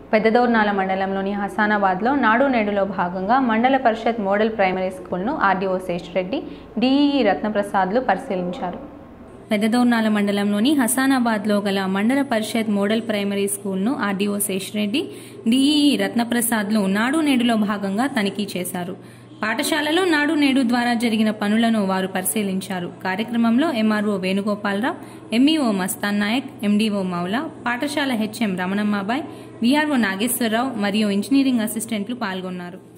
పెద్దదోర్నాల మండలంలోని హసానాబాద్లో నాడు నేడులో భాగంగా మండల పరిషత్ మోడల్ ప్రైమరీ స్కూల్ను ఆర్డీఓ శేషరెడ్డి డిఈఈ రత్నప్రసాద్లు పరిశీలించారు పెద్దదోర్నాల మండలంలోని హసానాబాద్లో గల మండల పరిషత్ మోడల్ ప్రైమరీ స్కూల్ను ఆర్డీఓ శేషరెడ్డి డిఈఈ రత్నప్రసాద్లు నాడు నేడులో భాగంగా తనిఖీ చేశారు పాఠశాలలో నాడు నేడు ద్వారా జరిగిన పనులను వారు పరిశీలించారు కార్యక్రమంలో MRO Venugopalarao MEO Mastan Naik MDO Moula పాఠశాల హెచ్ఎం రమణమ్మాబాయ్ విఆర్ఓ నాగేశ్వరరావు మరియు ఇంజనీరింగ్ అసిస్టెంట్లు పాల్గొన్నారు